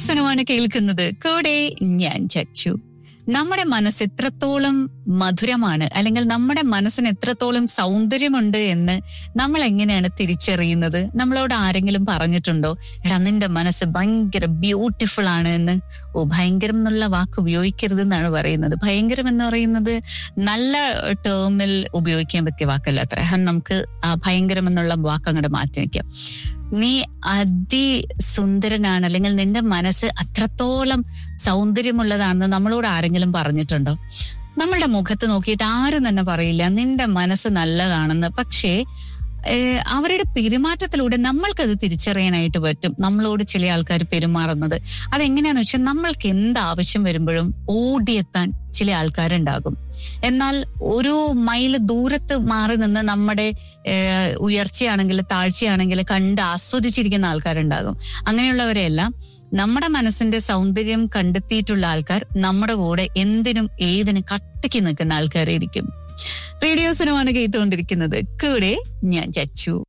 സുനുവാണ് കേൾക്കുന്നത് കൂടെ ഞാൻ ചച്ചു നമ്മുടെ മനസ്സ് എത്രത്തോളം മധുരമാണ് അല്ലെങ്കിൽ നമ്മുടെ മനസ്സിന് എത്രത്തോളം സൗന്ദര്യമുണ്ട് എന്ന് നമ്മൾ എങ്ങനെയാണ് തിരിച്ചറിയുന്നത് നമ്മളോട് ആരെങ്കിലും പറഞ്ഞിട്ടുണ്ടോ എടാ നിന്റെ മനസ്സ് ഭയങ്കര ബ്യൂട്ടിഫുൾ ആണ് എന്ന് ഓ ഭയങ്കരം എന്നുള്ള വാക്ക് ഉപയോഗിക്കരുത് എന്നാണ് പറയുന്നത് ഭയങ്കരം എന്ന് പറയുന്നത് നല്ല ടേമിൽ ഉപയോഗിക്കാൻ പറ്റിയ വാക്കല്ല അത്ര നമുക്ക് ആ ഭയങ്കരം എന്നുള്ള വാക്ക് അങ്ങോട്ട് മാറ്റി വയ്ക്കാം നീ അതിസുന്ദരനാണ് അല്ലെങ്കിൽ നിന്റെ മനസ്സ് അത്രത്തോളം സൗന്ദര്യമുള്ളതാണെന്ന് നമ്മളോട് ആരെങ്കിലും പറഞ്ഞിട്ടുണ്ടോ നമ്മളുടെ മുഖത്ത് നോക്കിയിട്ട് ആരും തന്നെ പറയില്ല നിന്റെ മനസ്സ് നല്ലതാണെന്ന് പക്ഷേ ഏഹ് അവരുടെ പെരുമാറ്റത്തിലൂടെ നമ്മൾക്കത് തിരിച്ചറിയാനായിട്ട് പറ്റും നമ്മളോട് ചില ആൾക്കാർ പെരുമാറുന്നത് അതെങ്ങനെയാന്ന് വെച്ചാൽ നമ്മൾക്ക് എന്ത് ആവശ്യം വരുമ്പോഴും ഓടിയെത്താൻ ചില ആൾക്കാരുണ്ടാകും എന്നാൽ ഒരു മൈൽ ദൂരത്ത് മാറി നിന്ന് നമ്മുടെ ഏഹ് ഉയർച്ചയാണെങ്കിൽ താഴ്ചയാണെങ്കിൽ കണ്ട് ആസ്വദിച്ചിരിക്കുന്ന ആൾക്കാരുണ്ടാകും അങ്ങനെയുള്ളവരെയെല്ലാം നമ്മുടെ മനസ്സിന്റെ സൗന്ദര്യം കണ്ടെത്തിയിട്ടുള്ള ആൾക്കാർ നമ്മുടെ കൂടെ എന്തിനും ഏതിനും കട്ടയ്ക്ക് നിൽക്കുന്ന ആൾക്കാരായിരിക്കും റേഡിയോ സിനിമയാണ് കേട്ടുകൊണ്ടിരിക്കുന്നത് കൂടെ ഞാൻ ചച്ചു